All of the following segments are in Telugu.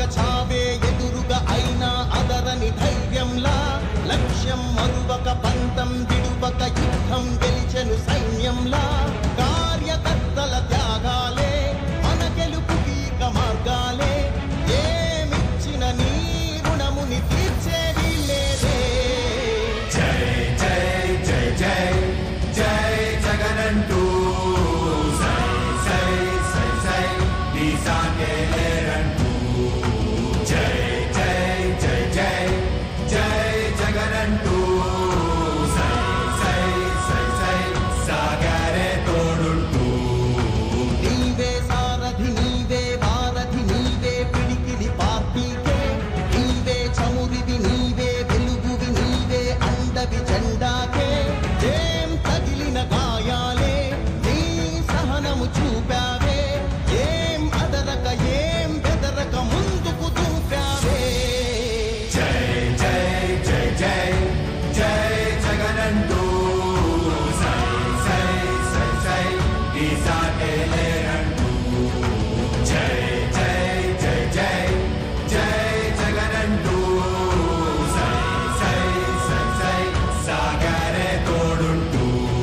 చావే ఎదురుగా అయినా అదరని ధైర్యంలా లక్ష్యం మరువక పంతం విడువక యుద్ధం గెలిచెను సైన్యంలా కార్యకర్తల త్యాగాలే మన గెలుపుకి ఇక మార్గాలే ఏమిచ్చిన నీ రుణముని తీర్చేది లేదే జై జై జై జై జై జగనంటూ సై సై సై సై ఈశాన్య లేరంటూ జై జై జై జై జై జగనంటూ సై సై సై సై సాగరే తోడుంటూ నీవే సారథి నీవే వారధి నీవే పిడికిలి పార్టీకే నీవే చమురివి నీవే వెలుగువి నీవే అండవి జెండాకే ఏం తగిలిన గాయాలే నీ సహనము చూపావే ఏం అదరక ఏం బెదరక ముందుకు దూపావే జై జై జై జై జై జగనంటూ సై సై సై సై ఈశాన్య లేరంటూ జై జై జై జై జై జగనంటూ సై సై సై సై సాగరే తోడుంటూ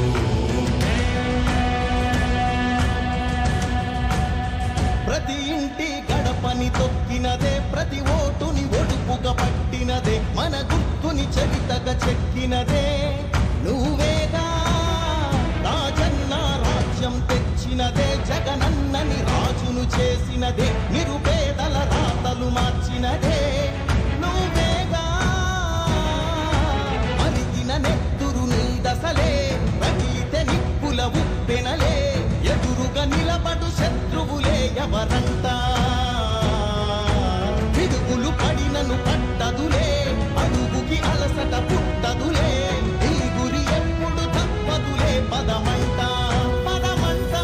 ప్రతి ఇంటి గడపని తొక్కినదే ప్రతి ఓటుని ఒడుపుగా పట్టినదే మన గుర్తుని చరితగా చెక్కినదే నువ్వేగా రాజన్న రాజ్యం తెచ్చినదే జగనన్నని రాజును చేసినదే నిరుపేదల రాతలు మార్చినదే నువ్వేగా అరిగిన నెత్తురు నీ దశలే రగిలితే నిప్పుల ఉప్పెనలే ఎదురుగా నిలబడు శత్రువులే ఎవరంట పిడుగులు పడినను పట్టదులే అడుగుకి అలసట పుట్టదులే ఈ గురి ఎప్పుడు తప్పదులే పదమంట పదమంట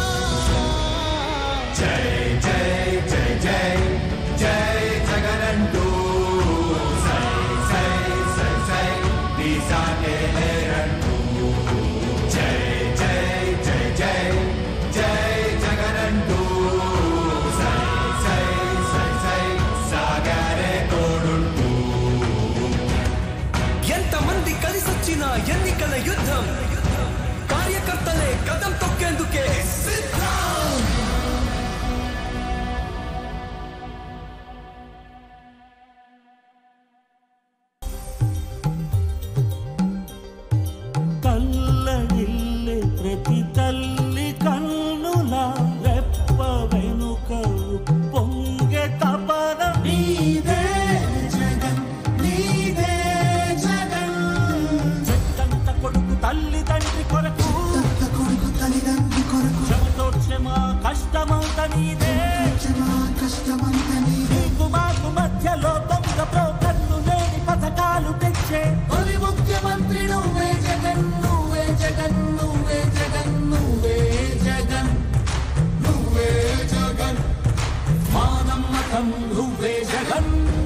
జై జై జై జై జై జగనంటూ సై సై సై సై ఈశాన్య లేరంటూ జై జై జై జై జై జగనంటూ సై సై సై సై సాగరే తోడుంటూ ఎంతమంది కలిసొచ్చిన ఎన్నికల యుద్ధం కార్యకర్తలే కదం తొక్కేందుకే సిద్ధం కల్లడిల్లే ప్రతి తల్లి కన్నుల రెప్ప వెనుక పొంగె తపన నీదే జగన్ నీదే జగన్ చెక్కంత కొడుకు తల్లి తండ్రి కొరకు కొడుకు తల్లిదండ్రి కొరకు శ్రమతో క్షమ కష్టమంత నీదే కష్టమంత నీదే నీకు మాకు మధ్యలో దొంగ బ్రోకర్లు లేని పథకాలు తెచ్చే తొలి ముఖ్యమంత్రి నువ్వే జగన్ నువ్వే జగన్ నువ్వే జగన్ నువ్వే జగన్ నువ్వే జగన్ మా నమ్మకం నువ్వే జగన్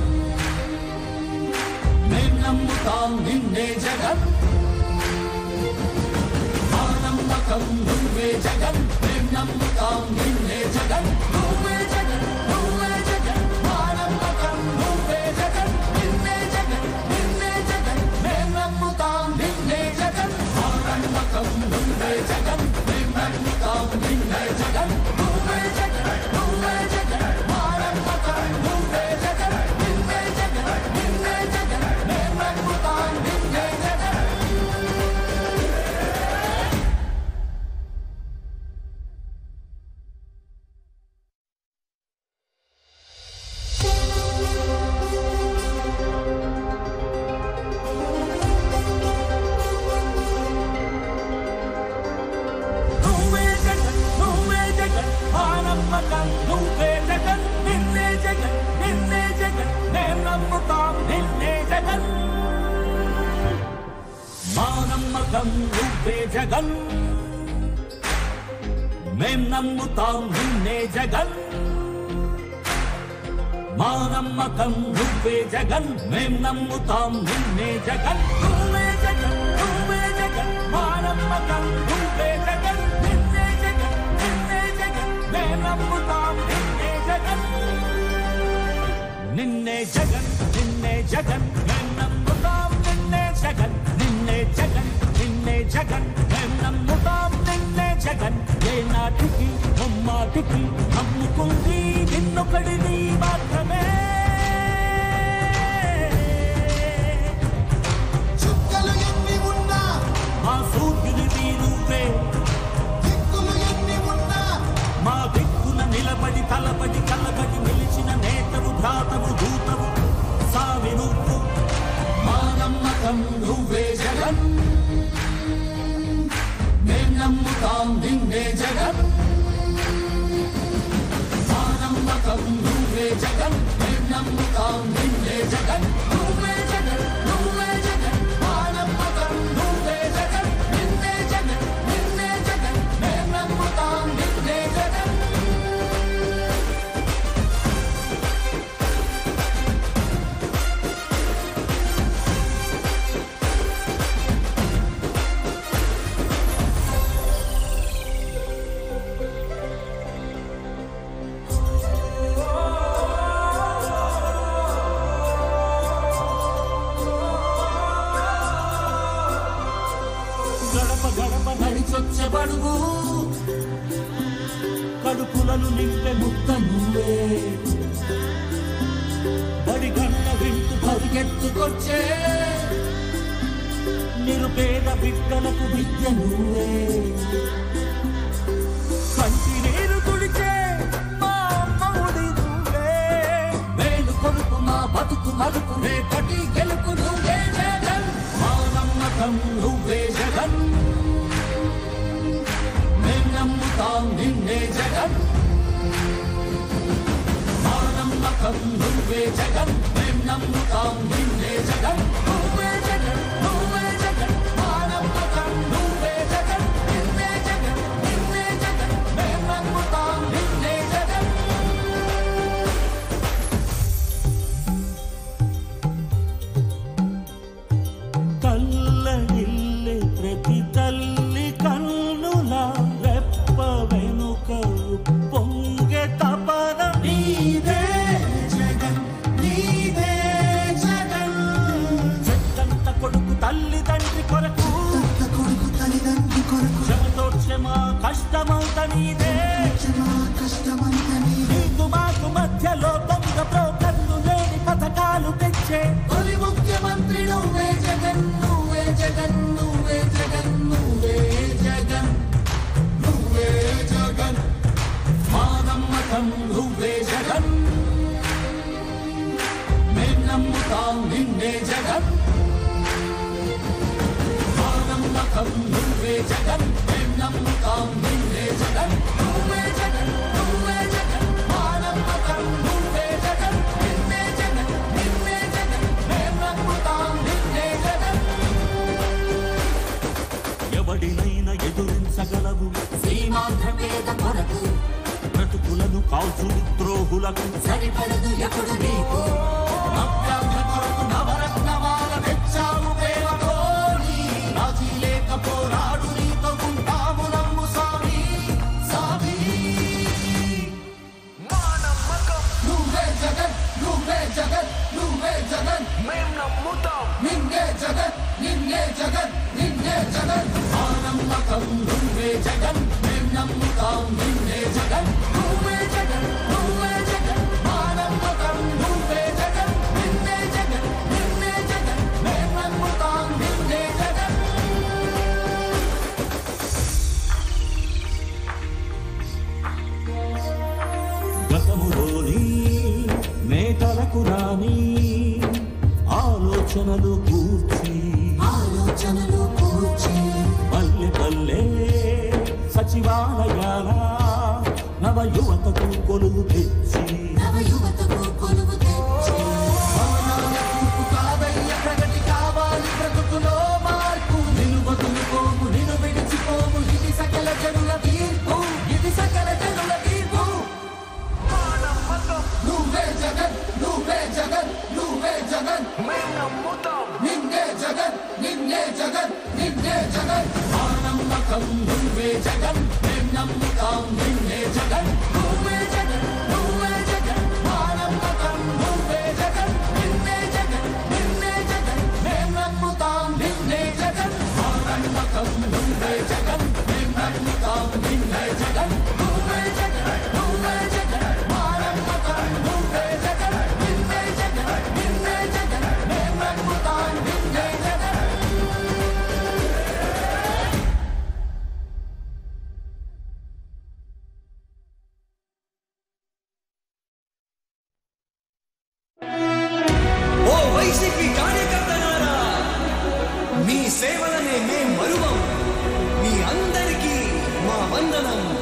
మేం నమ్ముతాం నిన్నే జగన్ మా నమ్మకం నువ్వే జగన్ మేం నమ్ముతాం నిన్నే జగన్ నువ్వే జగన్ నువ్వే జగన్ మా నమ్మకం నువ్వే జగన్ నిన్నే జగన్ నిన్నే జగన్ మేం నమ్ముతాం నిన్నే జగన్ మా నమ్మకం నువ్వే జగన్ మేం నమ్ముతాం నిన్నే జగన్ నువ్వే జగన్ నువ్వే జగన్ మా నమ్మకం నువ్వే జగన్ నిన్నే జగన్ నిన్నే జగన్ మేం నమ్ముతాం నిన్నే జగన్ నువ్వే జగన్ నువ్వే జగన్ మా నమ్మకం నువ్వే జగన్ నిన్నే జగన్ నిన్నే జగన్ మేం నమ్ముతాం నిన్నే జగన్ మా నమ్మకం నువ్వే జగన్ మేం నమ్ముతాం నిన్నే జగన్ మా నమ్మకం నువ్వే జగన్ మేం నమ్ముతాం నిన్నే జగన్ నువ్వే జగన్ నువ్వే జగన్ మా నమ్మకం నువ్వే జగన్ నిన్నే జగన్ నిన్నే జగన్ మేం నమ్ముతాం నిన్నే జగన్ నిన్నే జగన్ నిన్నే జగన్ మేం నమ్ముతాం నిన్నే జగన్ నిన్నే జగన్ నిన్నే జగన్ మేం నమ్ముతాం నిన్నే జగన్ ఏ నాటికి ముమ్మాటికి నమ్ముకుంది నిన్నొకడిని మాత్రమే చుక్కలు ఎన్ని ఉన్నా మా సూర్యునివి నువ్వే దిక్కులు ఎన్ని ఉన్నా మా దిక్కున నిలబడి తలబడి కలబడి నిలిచిన నేతవు భ్రాతవు దూతవు సావి నువ్వు మా నమ్మకం నువ్వే జగన్ మేం నమ్ముతాం నిన్నే జగన్ మా నమ్మకం నువ్వే జగన్ మేం నమ్ముతాం నిన్నే జగన్ నువ్వే జగన్ నువ్వే జగన్ మా నమ్మకం నువ్వే జగన్ నిన్నే జగన్ నిన్నే జగన్ మేం నమ్ముతాం నిన్నే జగన్ గడప గడప నడిచొచ్చే బడుగు కడుపులను నింపే ముద్ద నువ్వే బడి గంట వింటూ పరిగెత్తుకొచ్చే నిరుపేద బిడ్డలకు విద్య నువ్వే కంటి నీరు తుడిచే మా అమ్మఒడి నువ్వే వేలు కొడుకు మా బతుకు మలుపు రేపటి గెలుపు నువ్వే జగన్ మా నమ్మకం నువ్వే జగన్ మేం నమ్ముతాం నిన్నే జగన్ మా నమ్మకం నువ్వే జగన్ మేం నమ్ముతాం నిన్నే జగన్ నువ్వే జగన్ నువ్వే జగన్ మా నమ్మకం నువ్వే జగన్ నిన్నే జగన్ నిన్నే జగన్ మేం నమ్ముతాం నిన్నే జగన్ కల్లడిల్లే ప్రతి తల్లి కన్నుల రెప్ప వెనుక పొంగె తపన నీదే జగన్ నీదే జగన్ చెట్టంత కొడుకు తల్లి తండ్రి కొరకు తత్త కొడుకు తల్లిదండ్రి కొరకు క్షమతోక్షమా కష్టమంత నీదే క్షమా కష్టమంత నీదే నీకు మాకు మధ్యలో దొంగ బ్రోకర్లు లేని పథకాలు తెచ్చే తొలి ముఖ్యమంత్రి నువ్వే జగన్ నువ్వే జగన్ నువ్వే జగన్ నువ్వే జగన్ నువ్వే జగన్ మా నమ్మకం నువ్వే జగన్ మేం నమ్ముతాం నిన్నే జగన్ మా నమ్మకం నువ్వే జగన్ మేం నమ్ముతాం నిన్నే జగన్ నువ్వే జగన్ నువ్వే జగన్ మా నమ్మకం నువ్వే జగన్ నిన్నే జగన్ నిన్నే జగన్ మేం నమ్ముతాం నిన్నే జగన్ ఎవడినైనా ఎదురించగలవు సీమాంధ్ర పేద కొరకు బ్రతుకులను కాల్చు ద్రోహులకు సరిపడదు ఎప్పుడు నీకు నవ్యాంధ్ర కొరకు నవరత్నమాల తెచ్చావు ప్రేమతోని రాజీ లేక పోరాడు నీతో ఉంటాము నమ్ము స్వామి స్వామి నువ్వే జగన్ నువ్వే జగన్ నువ్వే జగన్ నిన్నే జగన్ నిన్నే జగన్ నిన్నే జగన్ ఆ నమ్మకం నువ్వే జగన్ మేం నమ్ముతాం నిన్నే జగన్ నువ్వే జగన్ నువ్వే జగన్ మా నమ్మకం నువ్వే జగన్ నిన్నే జగన్ నిన్నే జగన్ మేం నమ్ముతాం నిన్నే జగన్ గతములోని నేతలకు రాని ఆలోచనలు కూర్చి ఆలోచనలు కూర్చి పల్లె పల్లె సచివాలయాల నవ యువతకు కొలువు తెచ్చి నవ యువతకు కొలువు తెచ్చి భవనాలకు కాదయ్య ప్రగతి కావాలి బ్రతుకులో మార్పు నిలువతులు పోము నిలు విడిచిపోము ఇది సకల జనుల తీర్పు ఇది సకల జనుల తీర్పు నువ్వే జగన్ నువ్వే జగన్ నువ్వే జగన్ నిన్నే జగన్ నిన్నే జగన్ నిన్నే జగన్ మా నమ్మకం నువ్వే జగన్ మేం నమ్ముతాం నిన్నే జగన్ నువ్వే జగన్ నువ్వే జగన్ మా నమ్మకం నువ్వే జగన్ సేవలనే మేం మరువం మీ అందరికీ మా వందనం